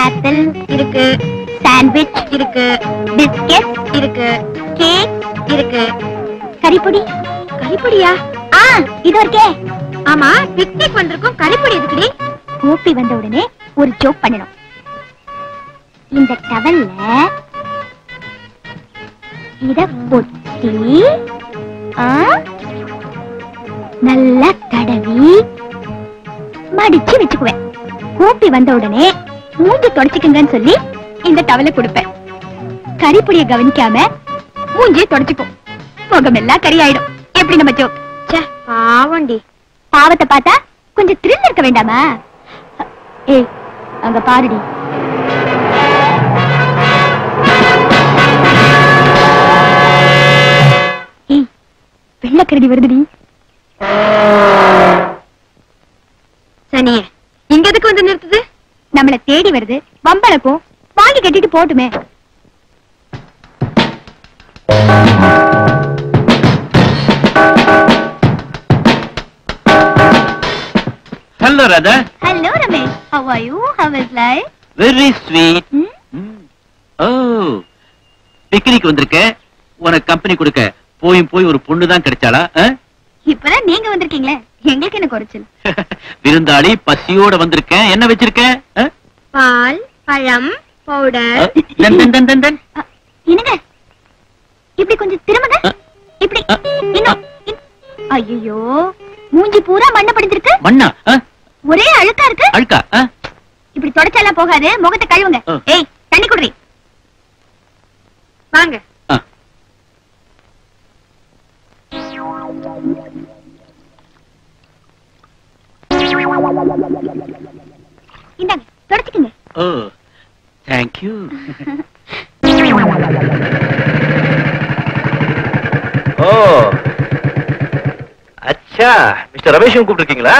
Apple இருக்கு sandwich இருக்கு biscuit இருக்கு கேக் இருக்கு கறிப்பொடி கறிப்பொடியா ஆ இது இருக்கே ஆமா பிக்னிக் வந்திருக்கோம் கறிப்பொடி எதுக்குடி கோப்பி வந்த உடனே ஒரு ஜோக் பண்ணணும் இந்த டவல்ல இத பொத்தி ஆ, நல்லா தடவி மடிச்சு வச்சுக்குவேன் கூப்பி வந்த உடனே மூஞ்சி தொடச்சிக்குங்கன்னு சொல்லி இந்த டவலை கொடுப்பேன் கறிப்பொடியை கவனிக்காம மூஞ்சியை தொடச்சுக்கும் முகமெல்லாம் கறி ஆயிடும் எப்படி நம்ம ஜோக் பாவண்டி பாவத்தை பார்த்தா கொஞ்சம் த்ரில் இருக்க வேண்டாமா ஏய் அங்க பாருடி ஏய் வெள்ளக்கரடி வருதுடி சனியே இங்க எதுக்கு வந்து நிறுத்துது நம்மள தேடி வருது வம்பளக்கும் வாங்கி கட்டிட்டு போட்டுமே hello Radha hello Ramesh how are you how is life very sweet oh picnic வந்திருக்க உனக்கு கம்பெனி கொடுக்க போயும் போய் ஒரு பொண்ணு தான் கிடைச்சாளா ஆ? இப்பதான் நீங்க வந்திருக்கீங்களே எங்களுக்கு என்ன குறைச்சல் விருந்தாளி பசியோட வந்திருக்கேன் என்ன வச்சிருக்க ஆ? பால் பழம் ஆ, பவுடர் தன், தன், தன், தன், தன். என்னங்க இப்படி கொஞ்சம் திரும்புங்க ஆ. இப்படி ஆ. இன்னும் ஐயோ மூஞ்சி பூரா மண்ணை படிஞ்சிருக்கு மண்ணா ஆ? ஒரே அழுக்கா இருக்கு அழுக்கா ஆ? இப்படி தொடச்சாலாம் போகாது முகத்தை கழுவுங்க ஆ. ஏய் தண்ணி குடுறி வாங்க ஆ. இந்தாங்க தொடச்சுக்குங்க ஓ தேங்க்யூ ஓ அச்சா மிஸ்டர் ரமேஷும் கூப்பிட்டுருக்கீங்களா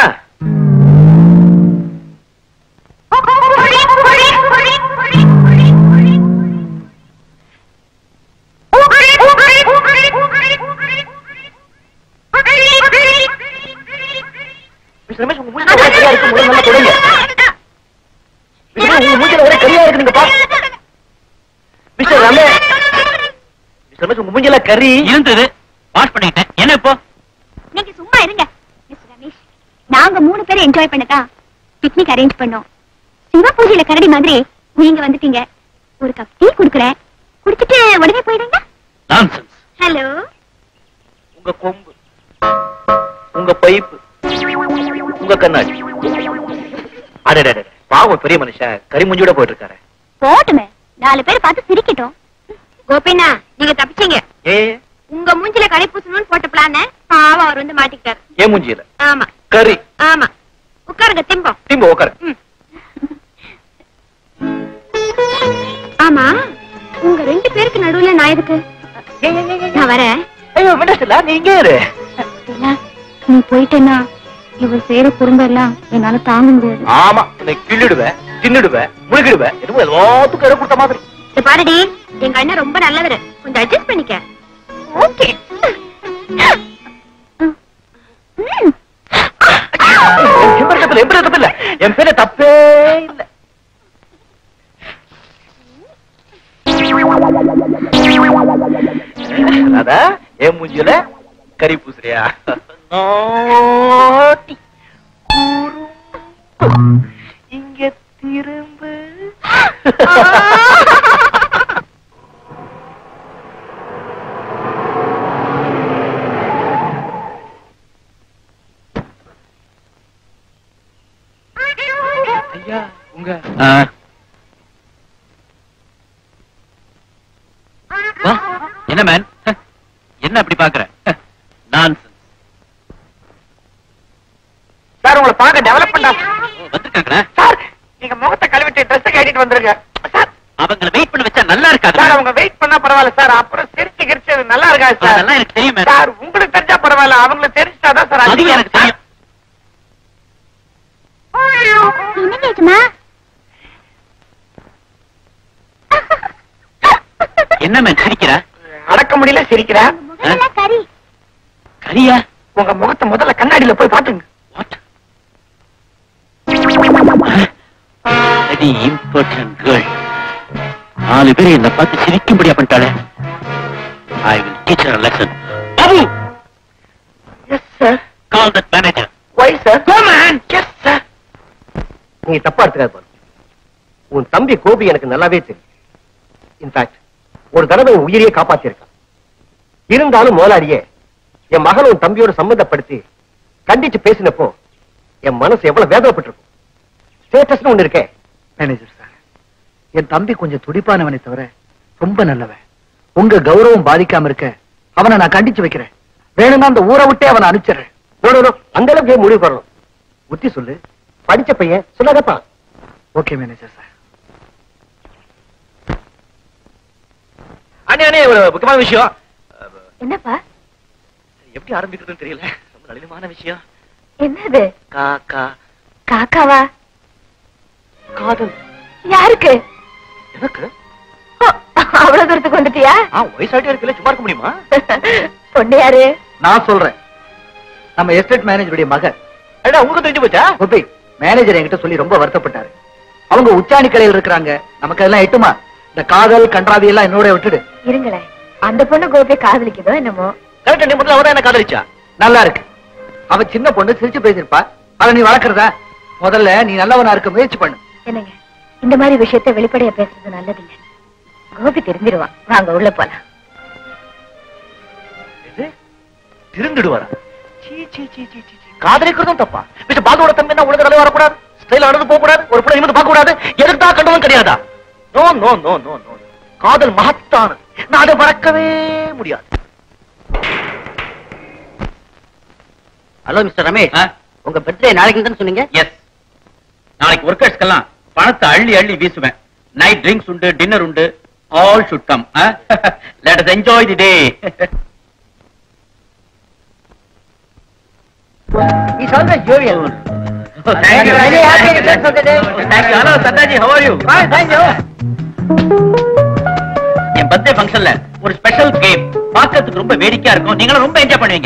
மிஸ்டர் ரமேஷ் உங்க மூஞ்சில ஒரே கரியா இருக்கு முதல்ல நல்லா தொடங்க மிஸ்டர் உங்க மூஞ்சில ஒரே கரியா இருக்கு நீங்க பா மிஸ்டர் ரமேஷ் மிஸ்டர் ரமேஷ் உங்க மூஞ்சில கறி இருந்தது வாஷ் பண்ணிட்டேன் என்ன இப்போ நீங்க சும்மா இருங்க மிஸ்டர் ரமேஷ் நாங்க மூணு பேரும் என்ஜாய் பண்ணதான் பிக்னிக் அரேஞ்ச் பண்ணோம் சிவ பூஜையில கரடி மாதிரி நீங்க வந்துட்டீங்க ஒரு கப் டீ குடுக்குறேன் குடிச்சிட்டு உடனே போயிடுங்க நான்சென்ஸ் ஹலோ உங்க கொம்பு உங்க பைப்பு உங்க கண்ணாடி அடடட பாவம் பெரிய மனுஷன் கரிமுஞ்சியோட போயிட்டு இருக்காரு போட்டுமே நாலு பேர் பார்த்து சிரிக்கட்டும் கோபினா நீங்க தப்பிச்சீங்க ஏ உங்க மூஞ்சில களி பூசணும்னு போட்ட பிளான பாவம் அவர் வந்து மாட்டிக்கிட்டாரு ஏன் மூஞ்சியில ஆமா கறி ஆமா உட்காருங்க திம்பம் திரும்ப உட்காரு ஆமா உங்க ரெண்டு பேருக்கு நடுவுல நான் எதுக்கு நான் வரேன் ஐயோ மினிஸ்டர்ல நீங்க இரு ஸ்டெல்லா, நீ போயிட்டேன்னா இவர் செய்யற குறும்ப எல்லாம் என்னால தாங்க முடியாது ஆமா உன்னை கிள்ளிடுவேன் தின்னுடுவேன் முழுகிடுவேன் என்னமோ எல்லாத்துக்கும் இடம் கொடுத்த மாதிரி இந்த பாருடி எங்க அண்ணன் ரொம்ப நல்லவரு கொஞ்சம் அட்ஜஸ்ட் பண்ணிக்க ஓகே எம்பரக்கத்துல எம்பரக்கத்துல என் பேர தப்பே இல்ல அதா என் மூஞ்சில கறி பூசுறியா நாட்டி குறும்பு. இங்க திரும்பு ஐயா உங்க ஆ. வா, என்ன மேன் என்ன அப்படி பாக்குற நான்சென்ஸ் சார் உங்களை பார்க்க டெவலப்மெண்டா வந்திருக்காங்களா சார் நீங்க முகத்தை கழுவிட்டு ட்ரெஸ் கட்டிட்டு வந்துருங்க சார் அவங்கள வெயிட் பண்ண வச்சா நல்லா இருக்காது சார் அவங்க வெயிட் பண்ணா பரவாயில்ல சார் அப்புறம் சிரிச்சு கிரிச்சு அது நல்லா இருக்கா சார் அதெல்லாம் எனக்கு தெரியும் மேடம் சார் உங்களுக்கு தெரிஞ்சா பரவாயில்ல அவங்களுக்கு தெரிஞ்சாதான் சார் அதுவும் அதிகம். எனக்கு தெரியும் என்ன கேக்குமா என்ன மேன் சிரிக்கிற அடக்க முடியல சிரிக்கிறா முகமெல்லாம் கறி கரியா உங்க முகத்தை முதல்ல கண்ணாடியில போய் பாத்துங்க வாட் பிளடி இம்பார்ட்டன்ட் கேர்ள் நாலு பேர் என்ன பார்த்து சிரிக்கும்படியா பண்ணிட்டாளே I will teach her lesson Babu yes sir call that manager why sir yes sir நீ தப்பா எடுத்துக்காது பாரு உன் தம்பி கோபி எனக்கு நல்லாவே தெரியும் இன்ஃபேக்ட் ஒரு தடவை உன் உயிரையே காப்பாத்திருக்கான் இருந்தாலும் முதலாளியே என் மகன் உன் தம்பியோட சம்பந்தப்படுத்தி கண்டிச்சு பேசினப்போ என் மனசு எவ்வளவு வேதனைப்பட்டிருக்கும் ஸ்டேட்டஸ்னு ஒண்ணு இருக்கே மேனேஜர் சார் என் தம்பி கொஞ்சம் துடிப்பானவனை தவிர ரொம்ப நல்லவன் உங்க கௌரவம் பாதிக்காம இருக்க அவனை நான் கண்டிச்சு வைக்கிறேன் வேணும்னா அந்த ஊரை விட்டே அவனை அனுப்பிச்சிடுறேன் No, no, no. அந்த அளவுக்கு ஏன் முடிவு பண்ணணும் புத்தி சொல்லு படிச்ச பையன் சொல்லாதப்பான் ஓகே மேனேஜர் சார் அண்ணே அண்ணே ஒரு முக்கியமான விஷயம் என்னப்பா எப்படி ஆரம்பிக்கிறதுன்னு தெரியல ரொம்ப நளினமான விஷயம் என்னது காக்கா காக்காவா காதல் யாருக்கு எனக்கு ஓ, அவ்வளவு தூரத்துக்கு வந்துட்டியா ஆ வயசாட்டே இருக்குல்ல சும்மா இருக்க முடியுமா பொண்ணு யாரு நான் சொல்றேன் நம்ம எஸ்டேட் மேனேஜருடைய மகன் அடா உங்களுக்கு தெரிஞ்சு போச்சா கோபி மேனேஜர் என்கிட்ட சொல்லி ரொம்ப வருத்தப்பட்டாரு அவங்க உச்சாணி கலையில் இருக்கிறாங்க நமக்கு அதெல்லாம் எட்டுமா இந்த காதல் கன்றாவி எல்லாம் என்னோட விட்டுடு இருங்களேன் அந்த பொண்ணு கோபியை காதலிக்குதோ என்னமோ கரெக்ட் நீ முதல்ல அவதான் என்ன காதலிச்சா நல்லா இருக்கு அவ சின்ன பொண்ணு சிரிச்சு பேசிருப்பா அதை நீ வளர்க்கறதா முதல்ல நீ நல்லவனா இருக்க முயற்சி பண்ணு என்னங்க இந்த மாதிரி விஷயத்தை வெளிப்படையா பேசுறது நல்லதில்லை கோபி தெரிஞ்சிருவான் வாங்க உள்ள போலாம் இது திருந்துடுவாரா சீ சீ சீ சீ சீ சீ. காதலிக்கிறதும் தப்பா மிஸ்டர் பாலுவோட தம்பி என்ன உலக அளவு வரக்கூடாது ஸ்டைல் நடந்து போக கூடாது ஒரு படம் நிமிந்து பார்க்க கூடாது எதுக்கு தான் கண்டதும் கிடையாதா no no no no no காதல் மகத்தானது நான் அதை மறக்கவே முடியாது ஹலோ மிஸ்டர் ரமேஷ் உங்க பர்த்டே நாளைக்கு தான் சொன்னீங்க எஸ் நாளைக்கு ஒர்க்கர்ஸ்க்கெல்லாம் பணத்தை அள்ளி அள்ளி வீசுவேன் நைட் ட்ரிங்க்ஸ் உண்டு டின்னர் உண்டு all should come let us enjoy the day He's always jovial. Thank you. Very happy returns of the day. Thank you. Hello, Sathaji, how are you? Fine, thank you. என் birthday ஃபங்க்ஷன்ல ஒரு special game பார்க்கிறதுக்கு ரொம்ப வேடிக்கையா இருக்கும் நீங்களும் ரொம்ப enjoy பண்ணுவீங்க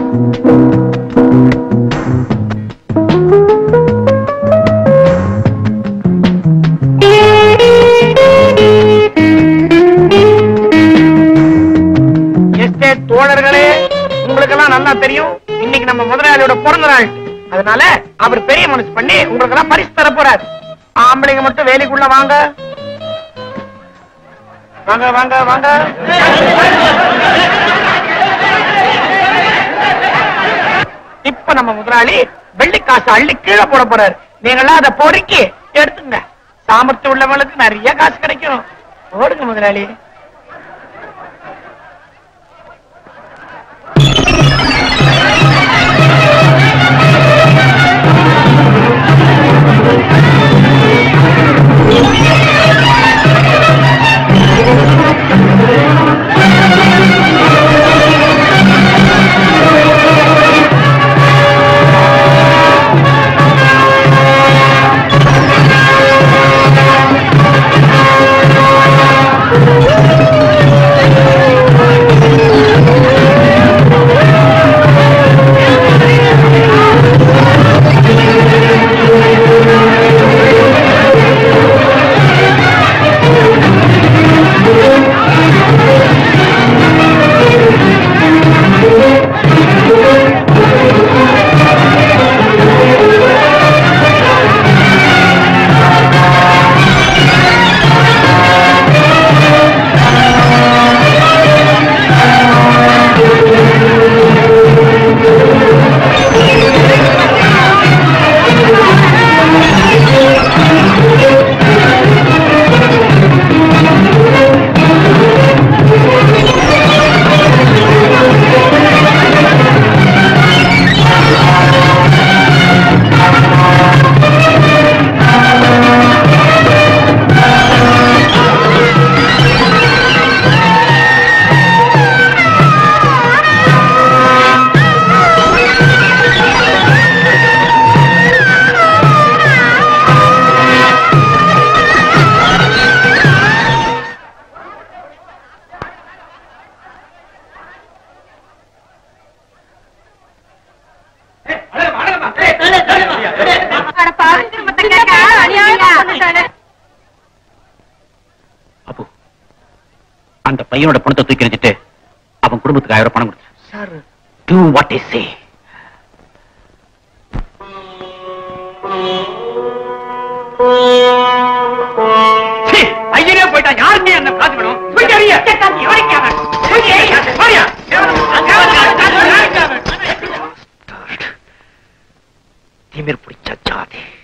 எஸ்டேட் தோழர்களே உங்களுக்கெல்லாம் நல்லா தெரியும் இன்னைக்கு நம்ம முதலாளியோட பிறந்த நாள் அதனால அவர் பெரிய மனசு பண்ணி உங்களுக்கெல்லாம் பரிசு தர போறாரு ஆம்பளைங்க மட்டும் வேலைக்குள்ள வாங்க வாங்க வாங்க வாங்க இப்ப நம்ம முதலாளி வெள்ளி காசு அள்ளி கீழே போட போறாரு நீங்களாம் அதை பொறுக்கி எடுத்துங்க சாமர்த்தியம் உள்ளவங்களுக்கு நிறைய காசு கிடைக்கும் போடுங்க முதலாளி அந்த பையனோட பணத்தை தூக்கி எறிஞ்சிட்டு அவன் குடும்பத்துக்கு ஆயிரம் பணம் கொடுத்து sir do what I say ஐயனே போயிட்டா யாருமே என்ன பாத்துக்கணும் தூக்கறிய திமிர் பிடிச்ச ஜாதி